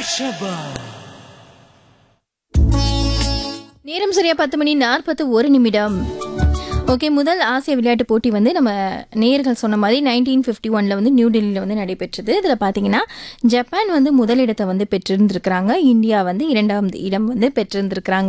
ஷபா நேரம் சரியா பத்து மணி நாற்பத்து ஒரு நிமிடம் ஓகே முதல் ஆசிய விளையாட்டு போட்டி வந்து நம்ம நேர்கள் சொன்ன மாதிரி நைன்டீன் ஃபிஃப்டி ஒனில் வந்து நியூ டெல்லியில் வந்து நடைபெற்றது இதில் பார்த்தீங்கன்னா ஜப்பான் வந்து முதலிடத்தை வந்து பெற்றிருந்திருக்கிறாங்க இந்தியா வந்து இரண்டாம் இடம் வந்து பெற்றிருந்திருக்கிறாங்க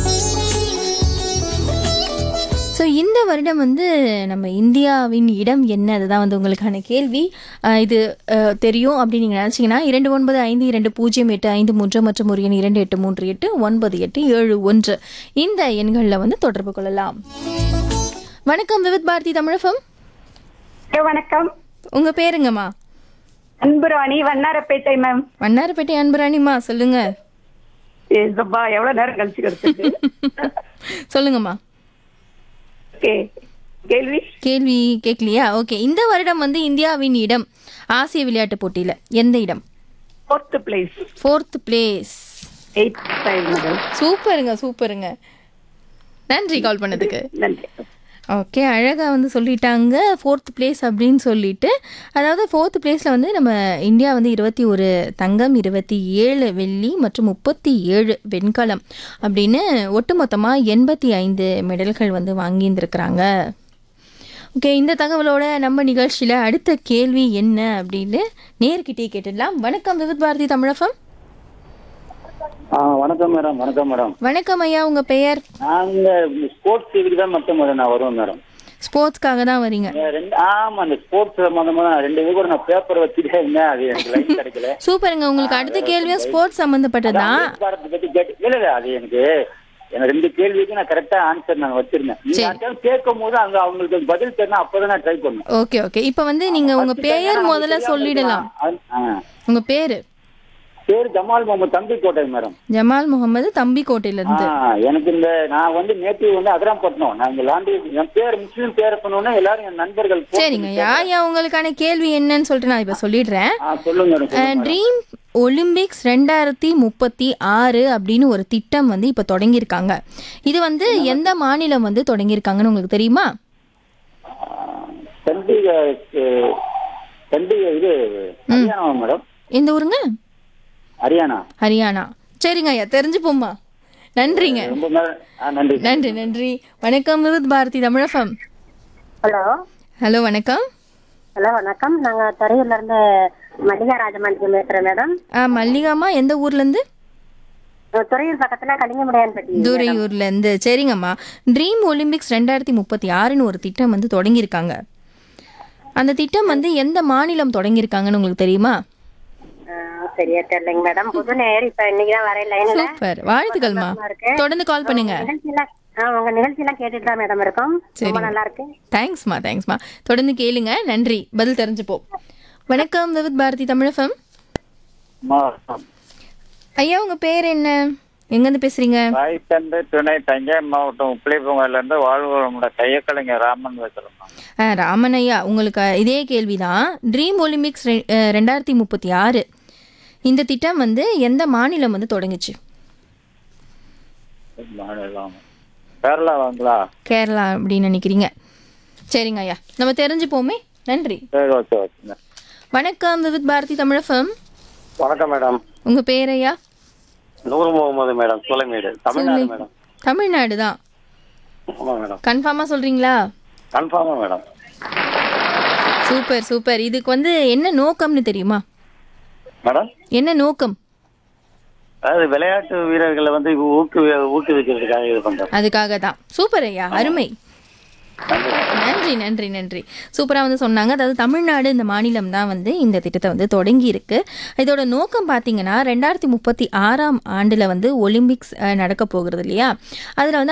ஸோ இந்த வருடம் வந்து நம்ம இந்தியாவின் இடம் என்ன அதுதான் வந்து உங்களுக்கான கேள்வி அஹ் இது அஹ், தெரியும் அப்படின்னு நீங்கள் நினச்சிங்கன்னா இரண்டு ஒன்பது ஐந்து இரண்டு பூஜ்ஜியம் எட்டு ஐந்து மூன்று மற்றும் ஒரு எண் இரண்டு எட்டு மூன்று எட்டு ஒன்பது எட்டு ஏழு ஒன்று இந்த எண்களில் வந்து தொடர்பு கொள்ளலாம் வணக்கம் விவித் பாரதி தமிழகம் ஹலோ, வணக்கம் உங்கள் பேருங்கம்மா அன்புராணி வண்ணாரப்பேட்டை மேம் வண்ணாரப்பேட்டை அன்புராணிம்மா சொல்லுங்க ஏசப்பா எவ்வளவு நேரம் கழிச்சு கிடைச்சது சொல்லுங்கம்மா ஓகே கேள்வி கேள்வி கேட்கலையா ஓகே இந்த வருடம் வந்து இந்தியாவின் இடம் ஆசிய விளையாட்டு போட்டியில் எந்த இடம் fourth place fourth place eight time மேடம் சூப்பருங்க சூப்பருங்க நன்றி கால் பண்ணதுக்கு நன்றி ஓகே அழகாக வந்து சொல்லிட்டாங்க ஃபோர்த் பிளேஸ் அப்படின்னு சொல்லிட்டு அதாவது ஃபோர்த் பிளேஸில் வந்து நம்ம இந்தியா வந்து இருபத்தி ஒரு தங்கம் இருபத்தி ஏழு வெள்ளி மற்றும் முப்பத்தி ஏழு வெண்கலம் அப்படின்னு ஒட்டுமொத்தமாக எண்பத்தி ஐந்து மெடல்கள் வந்து வாங்கியிருந்துருக்குறாங்க ஓகே இந்த தகவலோட நம்ம நிகழ்ச்சியில் அடுத்த கேள்வி என்ன அப்படின்னு நேர்கிட்டே கேட்டுடலாம் வணக்கம் விவித் பாரதி தமிழகம் ஆ வணக்கம் மேடம் வணக்கம் மேடம் வணக்கம் ஐயா உங்கள் பெயர் நாங்க ஸ்போர்ட்ஸ் இதுக்கு தான் மட்டும் மேடம் நான் வருவேன் மேடம் ஸ்போர்ட்ஸ்க்காக தான் வரீங்க ஏன் ரெண்டு ஆமா அந்த ஸ்போர்ட்ஸ் சம்பந்தமா தான் ரெண்டு இது கூட நான் பேப்பர் வச்சுட்டே இருந்தேன் அது எனக்கு லைன் கிடைக்கல சூப்பருங்க உங்களுக்கு அடுத்த கேள்வியும் ஸ்போர்ட்ஸ் சம்மந்தப்பட்டதுதான் அதான் பாரத்தை பத்தி கேட்டு இல்ல இல்ல அது எனக்கு எனக்கு ரெண்டு கேள்விக்கு நான் கரெக்டா ஆன்சர் நான் வச்சிருந்தேன் நீங்க சரி. அந்த கேட்கும் போது அங்க அவங்களுக்கு பதில் தெரியணும் அப்பதான் நான் ட்ரை பண்ணுவேன் ஓகே ஓகே இப்போ வந்து நீங்க உங்க பெயர் முதல்ல சொல்லிடலாம் உங்க பேரு பேர் ஜமால் முகமது தம்பி கோட்டை மேடம் ஜமால் முகமது தம்பி கோட்டையில இருந்து ஆ, எனக்கு இந்த நான் வந்து நேட்டிவ் வந்து அதிராம்பட்டினம் நான் இங்க லாண்டி என் பேர் முஸ்லீம் பேரை பண்ணோன்னே எல்லாரும் என் நண்பர்கள் phone சரிங்க பண்ணி யா யா உங்களுக்கான கேள்வி என்னன்னு சொல்லிட்டு நான் இப்போ சொல்லிடுறேன் ஆ சொல்லுங்க மேடம் சொல்லுங்க மேடம். ட்ரீம் ஒலிம்பிக்ஸ் ரெண்டாயிரத்தி முப்பத்தி ஆறு அப்படின்னு ஒரு திட்டம் வந்து இப்போ தொடங்கியிருக்காங்க இது வந்து எந்த மாநிலம் வந்து தொடங்கியிருக்காங்கன்னு உங்களுக்கு தெரியுமா சண்டிகை சண்டிகை இது ஹரியானா மேடம் எந்த ஊருங்க ஹரியானா ஹரியானா சரிங்க ஐயா தெரிஞ்சுப்போம்மா நன்றிங்க ரொம்ப நேரம் ஆ, நன்றி நன்றி நன்றி வணக்கம் விருத் பாரதி தமிழகம் ஹலோ ஹலோ வணக்கம் ஹலோ வணக்கம் நாங்க துறையூர்ல இருந்து மல்லிகா ராஜமாணிக்கம் பேசுறேன் மேடம் ஆ மல்லிகாமா எந்த ஊர்லேருந்து துறையூர் பக்கத்துல கலிங்கமுடையான்பட்டி துறையூர்ல இருந்து சரிங்கம்மா ட்ரீம் ஒலிம்பிக்ஸ் ரெண்டாயிரத்தி முப்பத்தி ஆறுன்னு ஒரு திட்டம் வந்து தொடங்கியிருக்காங்க அந்த திட்டம் வந்து எந்த மாநிலம் தொடங்கியிருக்காங்கன்னு உங்களுக்கு தெரியுமா ஆ, சரியா தெரியலைங்க மேடம் புது நேர் இப்ப இன்னைக்கு தான் வரேன் லைன்ல சூப்பர் வாழ்த்துக்கள்மா தொடர்ந்து கால் பண்ணுங்க நிகழ்ச்சியெல்லாம் ஆ, உங்க நிகழ்ச்சியெல்லாம் கேட்டுட்டு தான் மேடம் இருக்கோம் ரொம்ப சரிங்க. நல்லா இருக்கு தேங்க்ஸ்மா தேங்க்ஸ்மா தொடர்ந்து கேளுங்க நன்றி பதில் தெரிஞ்சுப்போம் வணக்கம் விவித் பாரதி தமிழகம் ஐயா உங்க பேர் என்ன எங்கேருந்து பேசுறீங்க ராய்த்தண்டு துணை தஞ்சை மாவட்டம் உப்பிலிப்பூங்கல்ல இருந்து வாழ்வுகளோட கையக்கலைஞர் ராமன் பேசுறேன் ஆ, ராமன் ஐயா உங்களுக்கு இதே கேள்விதான் ட்ரீம் ஒலிம்பிக்ஸ் ரெ- அஹ், ரெண்டாயிரத்தி முப்பத்தி ஆறு இந்த திட்டம் வந்து எந்த மாநிலம் வந்து தொடங்குச்சு மாநிலம் கேரளா வாங்களா கேரளா அப்படின்னு நினைக்கிறீங்க சரிங்க ஐயா நம்ம தெரிஞ்சுப்போமே நன்றி சரி ஓகே ஓகேங்க வணக்கம் விவித் பாரதி தமிழகம் வணக்கம் மேடம் உங்க பேர் ஐயா நூறு முகமது மேடம் சோலைமேடு தமிழ்நாடு மேடம் தமிழ்நாடு தான் ஆமா மேடம் கன்ஃபார்மாக சொல்றீங்களா கன்ஃபார்மா மேடம் சூப்பர் சூப்பர் இதுக்கு வந்து என்ன நோக்கம்னு தெரியுமா மேடம் என்ன நோக்கம் அதாவது விளையாட்டு வீரர்களை வந்து ஊக்கு ஊக்குவிக்கிறதுக்காக இது பண்றோம் அதுக்காக தான் சூப்பர் ஐயா அருமை நன்றி நன்றி நன்றி சூப்பராக வந்து சொன்னாங்க அதாவது தமிழ்நாடு இந்த மாநிலம் தான் வந்து இந்த திட்டத்தை வந்து தொடங்கி இருக்கு இதோட நோக்கம் பார்த்தீங்கன்னா ரெண்டாயிரத்தி முப்பத்தி ஆறாம் ஆண்டில் வந்து ஒலிம்பிக்ஸ் அஹ், நடக்க போகிறது இல்லையா அதில் வந்து